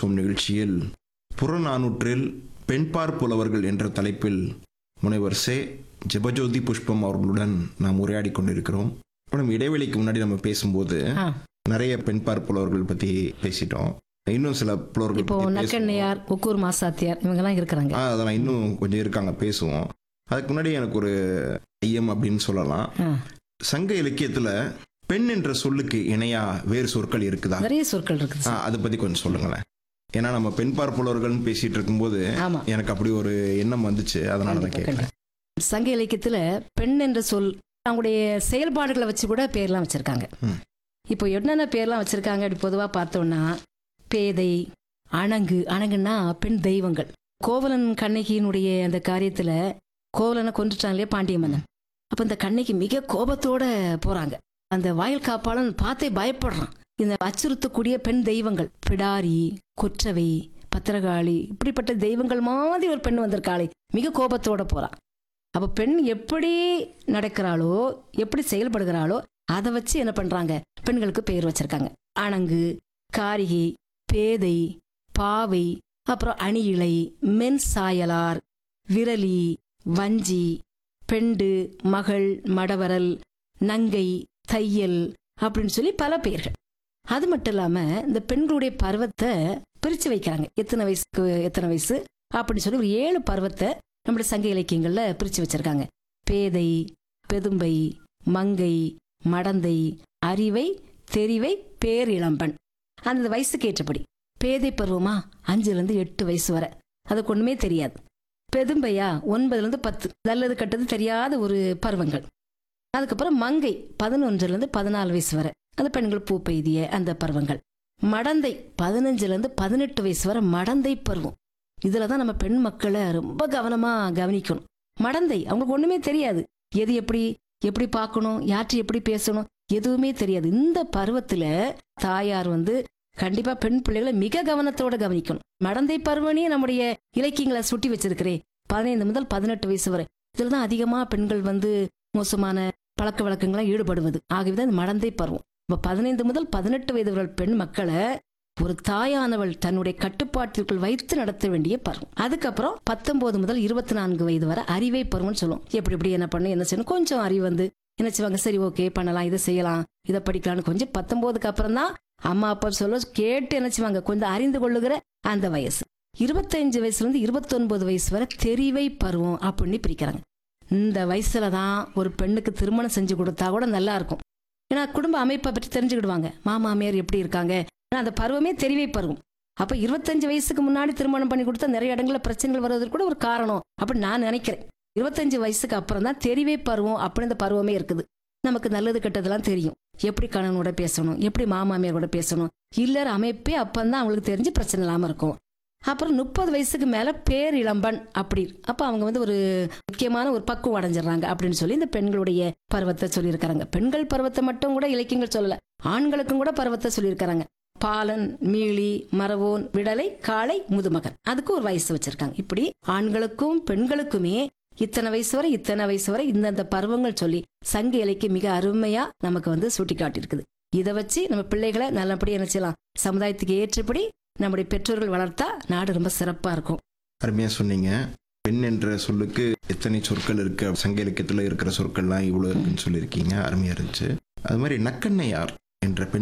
பேசுவோம் நிகழ்ச்சியில் புறநானூற்றில் பெண்பார் புலவர்கள் என்ற தலைப்பில் முனைவர் சே ஜெபஜோதி புஷ்பம் அவர்களுடன் நாம் உரையாடி கொண்டிருக்கிறோம் மேடம் இடைவெளிக்கு முன்னாடி நம்ம பேசும்போது ஆ. நிறைய பெண்பார் புலவர்கள் பற்றி பேசிட்டோம் இன்னும் சில புலவர்கள் இப்போ பத்தி பேசுவோம். நக்கண்ணையார் உக்கூர் மாசாத்தியார் இவங்கெல்லாம் இருக்கிறாங்க ஆ, அதெல்லாம் இன்னும் கொஞ்சம் இருக்காங்க பேசுவோம் அதுக்கு முன்னாடி எனக்கு ஒரு ஐயம் அப்படின்னு சொல்லலாம் ஆ. சங்க இலக்கியத்துல பெண் என்ற சொல்லுக்கு இணையா வேறு சொற்கள் இருக்குதா நிறைய சொற்கள் இருக்குது ஆ, அதை பத்தி கொஞ்சம் சொல்லுங்களேன் ஏன்னா நம்ம பெண் பார்ப்புலவர்கள்னு பேசிட்டு இருக்கும்போது ஆமா எனக்கு அப்படி ஒரு எண்ணம் வந்துச்சு அதனால தான் கண்டிப்பா, கேட்குறேன் கண்டிப்பா. சங்க இலக்கியத்துல பெண் என்ற சொல் அவங்களுடைய செயல்பாடுகளை வச்சு கூட பேர்லாம் வச்சிருக்காங்க ம். இப்போ என்னென்ன பேர்லாம் வச்சிருக்காங்க அப்படி பொதுவா பார்த்தோம்னா பேதை அணங்கு அணங்குன்னா பெண் தெய்வங்கள் கோவலன் கண்ணகியினுடைய அந்த காரியத்துல கோவலனை கொண்டுட்டான் இல்லையா பாண்டிய மன்னன் அப்ப இந்த கண்ணகி மிக கோபத்தோட போறாங்க அந்த வாயில் காப்பாளன் பார்த்தே பயப்படுறான் இந்த அச்சுறுத்தக்கூடிய பெண் தெய்வங்கள் பிடாரி கொற்றவை பத்திரகாளி இப்படிப்பட்ட தெய்வங்கள் மாதிரி ஒரு பெண் வந்திருக்காளே மிக கோபத்தோட போறான் அப்ப பெண் எப்படி நடக்கிறாளோ எப்படி செயல்படுகிறாளோ அதை வச்சு என்ன பண்றாங்க பெண்களுக்கு பெயர் வச்சிருக்காங்க அணங்கு காரிகை பேதை பாவை அப்புறம் அணியிழை மென் சாயலார் விரலி வஞ்சி பெண்டு மகள் மடவரல் நங்கை தையல் அப்படின்னு சொல்லி பல பெயர்கள் அது மட்டும் இல்லாம இந்த பெண்களுடைய பருவத்தை பிரிச்சு வைக்கிறாங்க எத்தனை வயசுக்கு எத்தனை வயசு அப்படின்னு சொல்லி ஒரு ஏழு பருவத்தை நம்முடைய சங்க இலக்கியங்கள்ல பிரிச்சு வச்சிருக்காங்க பேதை பெதும்பை மங்கை மடந்தை அறிவை தெரிவை பேரிளம்பன் அந்த வயசுக்கு ஏற்றபடி பேதை பருவமா அஞ்சுல இருந்து எட்டு வயசு வரை அதுக்கு ஒண்ணுமே தெரியாது பெதும்பையா ஒன்பதுல இருந்து பத்து நல்லது கெட்டது தெரியாத ஒரு பருவங்கள் அதுக்கப்புறம் மங்கை பதினொன்றுல இருந்து பதினாலு வயசு வரை அந்த பெண்கள் பூ பெய்திய அந்த பருவங்கள் மடந்தை பதினஞ்சுல இருந்து பதினெட்டு வயசு வரை மடந்தை பருவம் இதுல தான் நம்ம பெண் மக்களை ரொம்ப கவனமா கவனிக்கணும் மடந்தை அவங்களுக்கு ஒண்ணுமே தெரியாது எது எப்படி எப்படி பார்க்கணும் யார்கிட்ட எப்படி பேசணும் எதுவுமே தெரியாது இந்த பருவத்துல தாயார் வந்து கண்டிப்பா பெண் பிள்ளைகளை மிக கவனத்தோட கவனிக்கணும் மடந்தை பருவனையும் நம்முடைய இலக்கியங்களை சுட்டி வச்சிருக்கிறேன் பதினைந்து முதல் பதினெட்டு வயசு வரை இதுல தான் அதிகமா பெண்கள் வந்து மோசமான பழக்க வழக்கங்களா ஈடுபடுவது ஆகவேதான் இந்த மடந்தை பருவம் இப்ப பதினைந்து முதல் பதினெட்டு வயது வரை பெண் மக்களை ஒரு தாயானவள் தன்னுடைய கட்டுப்பாட்டிற்குள் வைத்து நடத்த வேண்டிய பருவம் அதுக்கப்புறம் பத்தொன்பது முதல் இருபத்தி நான்கு வயது வரை அறிவை பருவம்னு சொல்லுவோம் எப்படி எப்படி என்ன பண்ணணும் என்ன செய்யணும் கொஞ்சம் அறிவு வந்து என்ன செய்வாங்க சரி ஓகே பண்ணலாம் இதை செய்யலாம் இதை படிக்கலாம்னு கொஞ்சம் பத்தொன்பதுக்கு அப்புறம் தான் அம்மா அப்பா சொல்ல கேட்டு என்ன செய்வாங்க கொஞ்சம் அறிந்து கொள்ளுகிற அந்த வயசு இருபத்தஞ்சு வயசுல இருந்து இருபத்தொன்பது வயசு வரை தெரிவை பருவம் அப்படின்னு பிரிக்கிறாங்க இந்த வயசுல தான் ஒரு பெண்ணுக்கு திருமணம் செஞ்சு கொடுத்தா கூட நல்லா இருக்கும் ஏன்னா குடும்ப அமைப்பை பற்றி தெரிஞ்சுக்கிடுவாங்க மாமாமியார் எப்படி இருக்காங்க ஏன்னா அந்த பருவமே தெரிவை பருவம் அப்ப இருபத்தஞ்சு வயசுக்கு முன்னாடி திருமணம் பண்ணி கொடுத்தா நிறைய இடங்கள்ல பிரச்சனைகள் வருவதற்கு கூட ஒரு காரணம் அப்படின்னு நான் நினைக்கிறேன் இருபத்தஞ்சு வயசுக்கு அப்புறம் தான் தெரிவை பருவம் அப்படின்னு இந்த பருவமே இருக்குது நமக்கு நல்லது கெட்டதெல்லாம் தெரியும் எப்படி கணவனோட பேசணும் எப்படி மாமாமியார் கூட பேசணும் இல்லற அமைப்பே அப்பந்தான் அவங்களுக்கு தெரிஞ்சு பிரச்சனை இல்லாம இருக்கும் அப்புறம் முப்பது வயசுக்கு மேல பேர் இளம்பன் அப்படி அப்ப அவங்க வந்து ஒரு முக்கியமான ஒரு பக்குவம் அடைஞ்சிடுறாங்க அப்படின்னு சொல்லி இந்த பெண்களுடைய பருவத்தை சொல்லியிருக்காங்க பெண்கள் பருவத்தை மட்டும் கூட இலக்கியங்கள் சொல்லல ஆண்களுக்கும் கூட பருவத்தை சொல்லியிருக்காங்க பாலன் மீளி மரவோன் விடலை காளை முதுமகன் அதுக்கு ஒரு வயசு வச்சிருக்காங்க இப்படி ஆண்களுக்கும் பெண்களுக்குமே இத்தனை வயசு வரை இத்தனை வயசு வரை இந்தந்த பருவங்கள் சொல்லி சங்க இலக்கியம் மிக அருமையா நமக்கு வந்து சுட்டி காட்டியிருக்குது இதை வச்சு நம்ம பிள்ளைகளை நல்லபடியா என்ன செய்யலாம் சமுதாயத்துக்கு ஏற்றபடி நம்முடைய பெற்றோர்கள் வளர்த்தா நாடு ரொம்ப சிறப்பா இருக்கும் அருமையா சொன்னீங்க பெண் என்ற சொல்லுக்கு எத்தனை சொற்கள் இருக்கு சங்க இலக்கியத்துல இருக்கிற சொற்கள்லாம் இவ்வளவு இருக்குன்னு சொல்லியிருக்கீங்க அருமையா இருந்துச்சு அது மாதிரி நக்கண்ணையார் என்ற பெண்